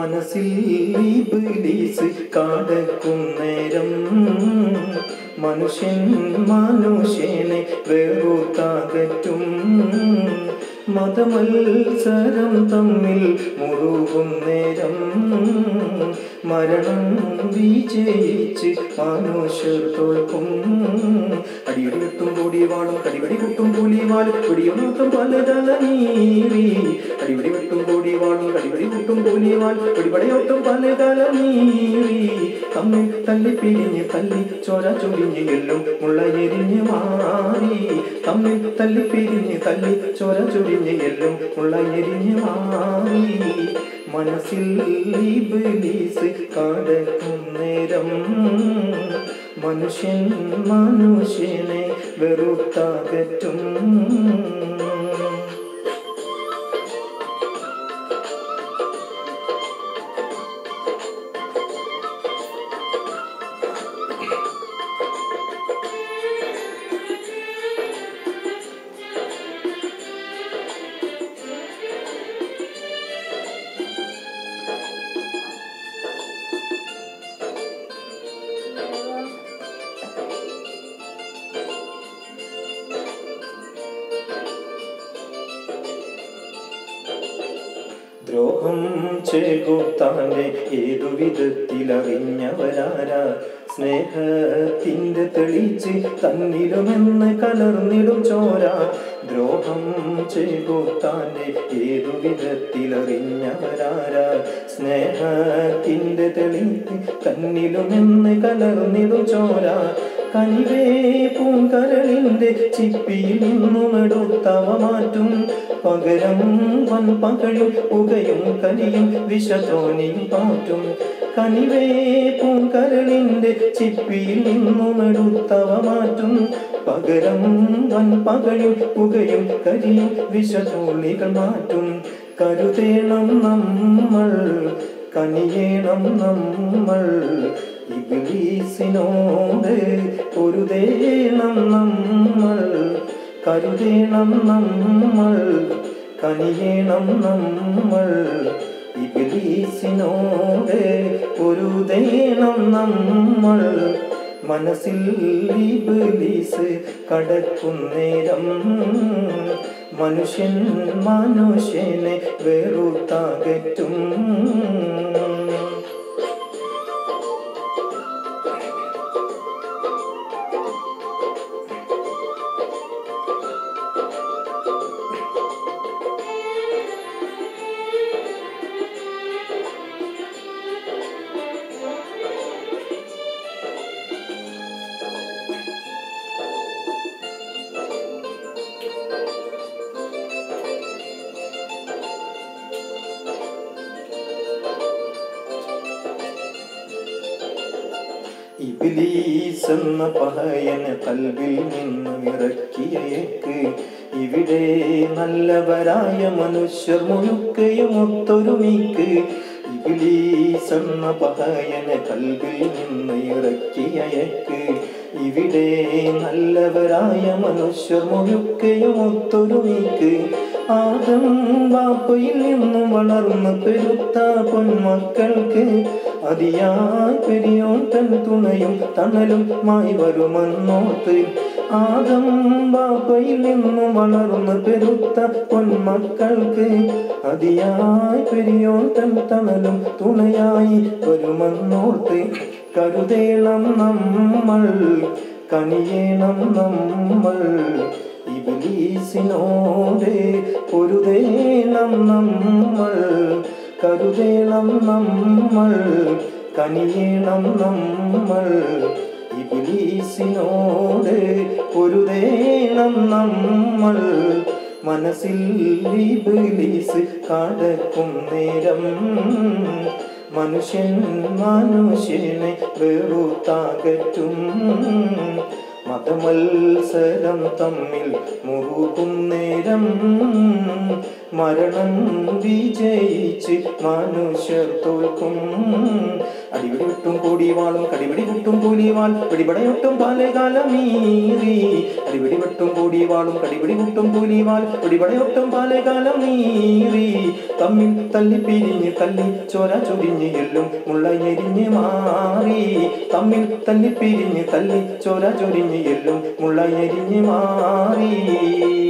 മനസ്സിൽ ഇബ്ലീസ് കാടക്കും നേരം മനുഷ്യൻ മനുഷ്യനെ വെറുത്താകറ്റും മതമത്സരം തമ്മിൽ മുറുകും നേരം മരണം വിജയിച്ച് മനുഷ്യർ തോൽക്കും അടിയടി വെട്ടും കൂടി വാളും കടിവടി കുട്ടും കൂലി വാൾ പിടിയൊന്നും പലതല നീറി അടിവടി വെട്ടും കൂടി വാളും കടിവടി കുട്ടും കൂലി വാൾ പിടിപടയൊട്ടും പലതല നീറി തമ്മിൽ തല്ലി പിരിഞ്ഞ് തല്ലി ചോര ചൊരിഞ്ഞ് എല്ലും മുള്ള എരിഞ്ഞ് മാറി തമ്മിൽ തല്ലി പിരിഞ്ഞ് തല്ലി ചോര ചൊരിഞ്ഞ് എല്ലും മുള്ള എരിഞ്ഞ് മാറി മനസ്സിൽ ഇബ്ലീസ് കാടക്കും നേരം മനുഷ്യൻ മനുഷ്യനെ വെറുത്താകറ്റും ദ്രോഹം ചേകുത്താൻ്റെ ഏതു വിധത്തിലറിഞ്ഞവരാരാ സ്നേഹത്തിൻ്റെ തെളിച്ച് തന്നിലുമെന്ന് കലർന്നിടും ചോര ദ്രോഹം ചേകുത്താൻ്റെ ഏതു വിധത്തിലറിഞ്ഞവരാരാ സ്നേഹത്തിൻ്റെ തെളിച്ച് തന്നിലുമെന്ന് കലർന്നിടും ചോര കനിവേ പൂങ്കരളിന്റെ ചിപ്പിയിൽ നിന്നും എടുത്തവ മാറ്റും പകരം വൻ പകഴും പുകയും കലിയും വിഷത്തോനിയും പാറ്റും കനിവേ പൂങ്കരളിന്റെ ചിപ്പിയിൽ നിന്നും എടുത്തവ മാറ്റും പകരം വൻ പകഴും പുകയും കരിയും വിഷത്തോളികൾ മാറ്റും കരുതേണം നമ്മൾ കനിയേണം നമ്മൾ ഇബിലീസിനോട് പൊരുതേണം നമ്മൾ കരുതേണം നമ്മൾ കനിയേണം നമ്മൾ ഇബിലീസിനോട് പൊരുതേണം നമ്മൾ മനസ്സിൽ ഇബിലീസ് കടക്കും നേരം മനുഷ്യൻ മനുഷ്യനെ വെറുത്താകറ്റും ഇബിലീസ് എന്ന പഹയന് കൽവിൽ നിന്നും ഇറക്കിയേക്ക് ഇവിടെ നല്ലവരായ മനുഷ്യർ മുഴുക്കയും ഒത്തൊരുമിക്ക് ഇബിലീസ് എന്ന പഹയന് കൽവിൽ നിന്ന് ഇറക്കിയേക്ക് ഇവിടെ നല്ലവരായ മനുഷ്യർ മുഴുക്കയും ഒത്തൊരുമിക്ക് ആദം ബാപ്പയിൽ നിന്നും വളർന്ന് പെരുത്ത പൊന്മക്കൾക്ക് അതിയായി പെരിയോൻ തൻ തുണയും തണലും മായി വരുമെന്നോർത്ത് ആദം ബാപ്പയിൽ നിന്നും വളർന്ന് പെരുത്ത പൊന്മക്കൾക്ക് അതിയായി പെരിയോൻ തൻ തണലും തുണയായി വരുമെന്നോർത്ത് കരുതേണം നമ്മൾ കനിയേണം നമ്മൾ ഇബിലീസിനോട് പൊരുതേണം നമ്മൾ കരുതേണം നമ്മൾ കനിയേണം നമ്മൾ ഇബിലീസിനോട് പൊരുതേണം നമ്മൾ മനസ്സിൽ ഇബിലീസ് കടക്കും നേരം മനുഷ്യൻ മനുഷ്യനെ വെറുത്താകറ്റും മതമത്സരം തമ്മിൽ മുറുകും നേരം മരണം വിജയിച്ച് മനുഷ്യർ തോൽക്കും അടിപിടി വിട്ടും കൂടി വാളും കടിപിടി വിട്ടും കൂലിവാൾ പിടിപടയൊട്ടും പാലകാലമീറി അടിപിടി വിട്ടും കൂടി വാളും കടിപിടി വിട്ടും കൂലിവാൾ പിടിപടയൊട്ടും പാലകാലമീറി തമ്മിൽ തല്ലി പിരിഞ്ഞ് തല്ലി ചോര ചൊരിഞ്ഞ് എല്ലും മുള്ളയെരിഞ്ഞ് മാറി തമ്മിൽ തല്ലി പിരിഞ്ഞ് തല്ലി ചോര ചൊരിഞ്ഞ് എല്ലും മുള്ളയെരിഞ്ഞ് മാറി